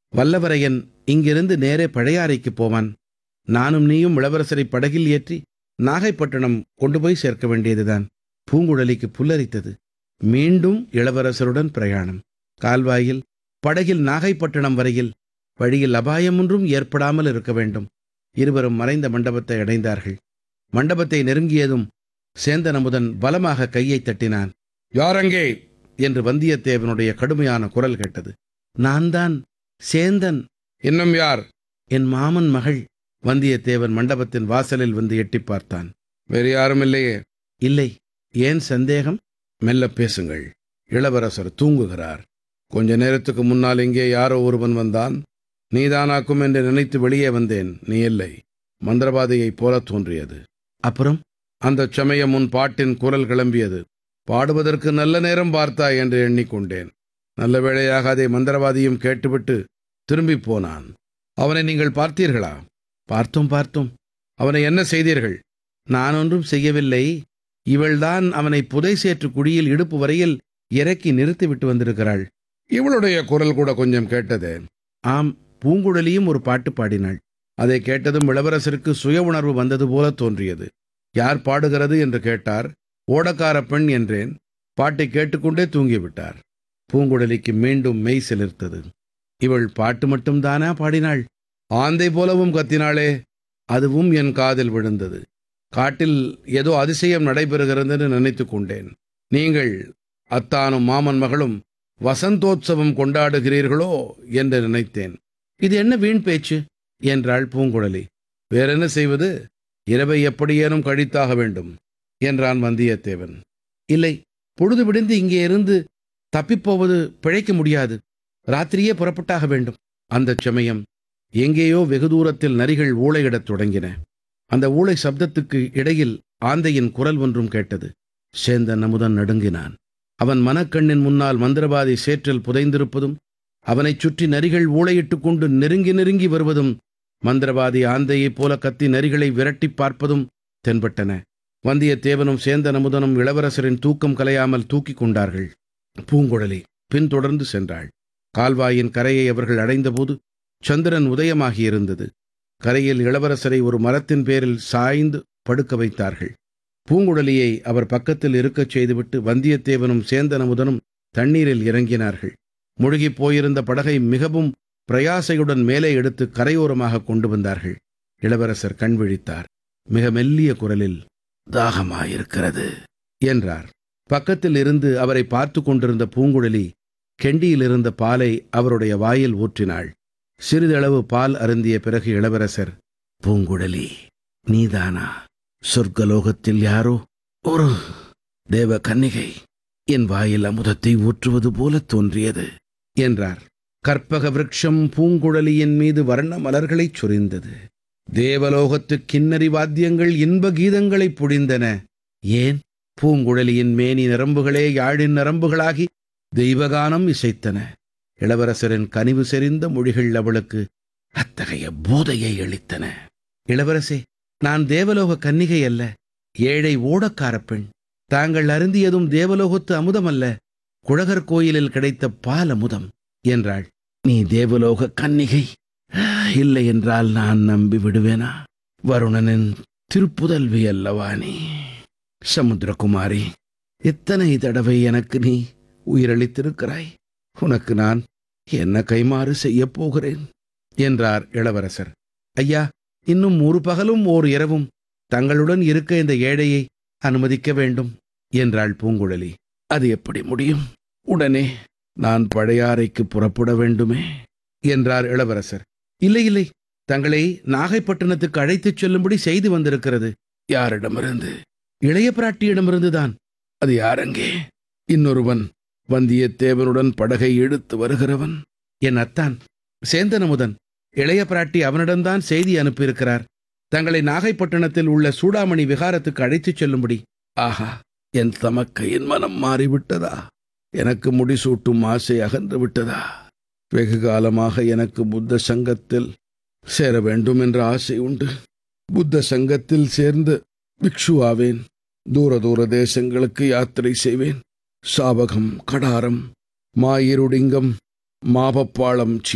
வல்லவரையன் இங்கிருந்து நேரே பழையாறைக்கு போவான் நானும் நீயும் இளவரசரை படகில் ஏற்றி நாகைப்பட்டினம் கொண்டு போய் சேர்க்க வேண்டியதுதான் பூங்குழலிக்கு புல்லரித்தது மீண்டும் இளவரசருடன் பிரயாணம் கால்வாயில் படகில் நாகைப்பட்டினம் வரையில் வழியில் அபாயம் ஒன்றும் ஏற்படாமல் இருக்க வேண்டும் இருவரும் மறைந்த மண்டபத்தை அடைந்தார்கள் மண்டபத்தை நெருங்கியதும் சேந்தன் அமுதன் பலமாக கையை தட்டினான் யாரங்கே என்று வந்தியத்தேவனுடைய கடுமையான குரல் கேட்டது நான் தான் சேந்தன் இன்னும் யார் என் மாமன் மகள் வந்தியத்தேவன் மண்டபத்தின் வாசலில் வந்து எட்டி பார்த்தான் வேறு யாரும் இல்லையே இல்லை ஏன் சந்தேகம் மெல்ல பேசுங்கள் இளவரசர் தூங்குகிறார் கொஞ்ச நேரத்துக்கு முன்னால் இங்கே யாரோ ஒருவன் வந்தான் நீதானாக்கும் என்று நினைத்து வெளியே வந்தேன் நீ இல்லை மந்திரவாதியைப் போல தோன்றியது அப்புறம் அந்தச் சமயம் உன் பாட்டின் குரல் கிளம்பியது பாடுவதற்கு நல்ல நேரம் பார்த்தாய் என்று எண்ணிக்கொண்டேன் நல்ல வேளையாக அதை மந்திரவாதியும் கேட்டுவிட்டு திரும்பிப் போனான் அவனை நீங்கள் பார்த்தீர்களா பார்த்தோம் பார்த்தோம் அவனை என்ன செய்தீர்கள் நான் ஒன்றும் செய்யவில்லை இவள்தான் அவனை புதை சேற்று குழியில் இடுப்பு வரையில் இறக்கி நிறுத்திவிட்டு வந்திருக்கிறாள் இவளுடைய குரல் கூட கொஞ்சம் கேட்டது ஆம் பூங்குழலியும் ஒரு பாட்டு பாடினாள் அதை கேட்டதும் இளவரசருக்கு சுய உணர்வு வந்தது போல தோன்றியது யார் பாடுகிறது என்று கேட்டார் ஓடக்கார பெண் என்றேன் பாட்டை கேட்டுக்கொண்டே தூங்கிவிட்டார் பூங்குழலிக்கு மீண்டும் மெய் சிலிர்த்தது இவள் பாட்டு மட்டும்தானா பாடினாள் ஆந்தை போலவும் கத்தினாளே அதுவும் என் காதில் விழுந்தது காட்டில் ஏதோ அதிசயம் நடைபெறுகிறது என்று நினைத்துக் கொண்டேன் நீங்கள் அத்தானும் மாமன் மகளும் வசந்தோத்சவம் கொண்டாடுகிறீர்களோ என்று நினைத்தேன் இது என்ன வீண் பேச்சு என்றாள் பூங்குழலி வேறென்ன செய்வது இரவை எப்படியேனும் கழித்தாக வேண்டும் என்றான் வந்தியத்தேவன் இல்லை பொழுது விடிந்து இங்கே இருந்து தப்பிப்போவது பிழைக்க முடியாது ராத்திரியே புறப்பட்டாக வேண்டும் அந்தச் சமயம் எங்கேயோ வெகு தூரத்தில் நரிகள் ஊளையிடத் தொடங்கின அந்த ஊளை சப்தத்துக்கு இடையில் ஆந்தையின் குரல் ஒன்றும் கேட்டது சேந்தன் அமுதன் நடுங்கினான் அவன் மனக்கண்ணின் முன்னால் மந்திரவாதி சேற்றில் புதைந்திருப்பதும் அவனைச் சுற்றி நரிகள் ஊளையிட்டுக் கொண்டு நெருங்கி நெருங்கி வருவதும் மந்திரவாதி ஆந்தையைப் போல கத்தி நரிகளை விரட்டிப் பார்ப்பதும் தென்பட்டன வந்தியத்தேவனும் சேந்தன் அமுதனும் இளவரசரின் தூக்கம் கலையாமல் தூக்கிக் கொண்டார்கள் பூங்குழலி பின்தொடர்ந்து சென்றாள் கால்வாயின் கரையை அவர்கள் அடைந்தபோது சந்திரன் உதயமாகியிருந்தது கரையில் இளவரசரை ஒரு மரத்தின் பேரில் சாய்ந்து படுக்க வைத்தார்கள் பூங்குழலியை அவர் பக்கத்தில் இருக்கச் செய்துவிட்டு வந்தியத்தேவனும் சேந்தன் அமுதனும் தண்ணீரில் இறங்கினார்கள் முழுகிப் போயிருந்த படகை மிகவும் பிரயாசையுடன் மேலே எடுத்து கரையோரமாக கொண்டு வந்தார்கள் இளவரசர் கண் விழித்தார் மிக மெல்லிய குரலில் தாகமாயிருக்கிறது என்றார் பக்கத்தில் இருந்து அவரை பார்த்து கொண்டிருந்த பூங்குழலி கெண்டியில் இருந்த பாலை அவருடைய வாயில் ஊற்றினாள் சிறிதளவு பால் அருந்திய பிறகு இளவரசர் பூங்குழலி நீதானா சொர்க்கலோகத்தில் யாரோ ஒரு தேவ கன்னிகை என் வாயில் அமுதத்தை ஊற்றுவது போல தோன்றியது என்றார் கற்பக விருட்சம் பூங்குழலியின் மீது வர்ண மலர்களைச் சொரிந்தது தேவலோகத்து கிண்ணறி வாத்தியங்கள் இன்ப கீதங்களைப் பொழிந்தன ஏன் பூங்குழலியின் மேனி நரம்புகளே யாழின் நரம்புகளாகி தெய்வகானம் இசைத்தன இளவரசரின் கனிவு செறிந்த மொழிகள் அவளுக்கு அத்தகைய போதையை அளித்தன இளவரசே நான் தேவலோக கன்னிகை அல்ல ஏழை ஓடக்காரப் பெண் தாங்கள் அருந்தியதும் தேவலோகத்து அமுதம் அல்ல குழகர் கோயிலில் கிடைத்த பால் அமுதம் என்றாள் நீ தேவலோக கன்னிகை இல்லை என்றால் நான் நம்பி விடுவேனா வருணனின் திருப்புதல்வி அல்லவா நீ சமுத்திரகுமாரி எத்தனை தடவை எனக்கு நீ உயிரளித்திருக்கிறாய் உனக்கு நான் என்ன கைமாறு செய்யப் போகிறேன் என்றார் இளவரசர் ஐயா இன்னும் ஒரு பகலும் ஓர் இரவும் தங்களுடன் இருக்க இந்த ஏழையை அனுமதிக்க வேண்டும் என்றாள் பூங்குழலி அது எப்படி முடியும் உடனே நான் பழையாறைக்கு புறப்பட வேண்டுமே என்றார் இளவரசர் இல்லை இல்லை தங்களை நாகைப்பட்டினத்துக்கு அழைத்துச் செல்லும்படி செய்து வந்திருக்கிறது யாரிடமிருந்து இளைய பிராட்டியிடமிருந்துதான் அது யாரங்கே இன்னொருவன் வந்தியத்தேவனுடன் படகை இழுத்து வருகிறவன் என் அத்தான் சேந்தனமுதன் இளைய பிராட்டி அவனிடம்தான் செய்தி அனுப்பியிருக்கிறார் தங்களை நாகைப்பட்டினத்தில் உள்ள சூடாமணி விகாரத்துக்கு அழைத்துச் செல்லும்படி ஆஹா என் தமக்கையின் மனம் மாறிவிட்டதா எனக்கு முடிசூட்டும் ஆசை அகன்று விட்டதா வெகு காலமாக எனக்கு புத்த சங்கத்தில் சேர வேண்டும் என்ற ஆசை உண்டு புத்த சங்கத்தில் சேர்ந்து பிக்ஷுவாவேன் தூர தூர தேசங்களுக்கு யாத்திரை செய்வேன் சாவகம் கடாரம் மாயிருடிங்கம் மாபப்பாளம்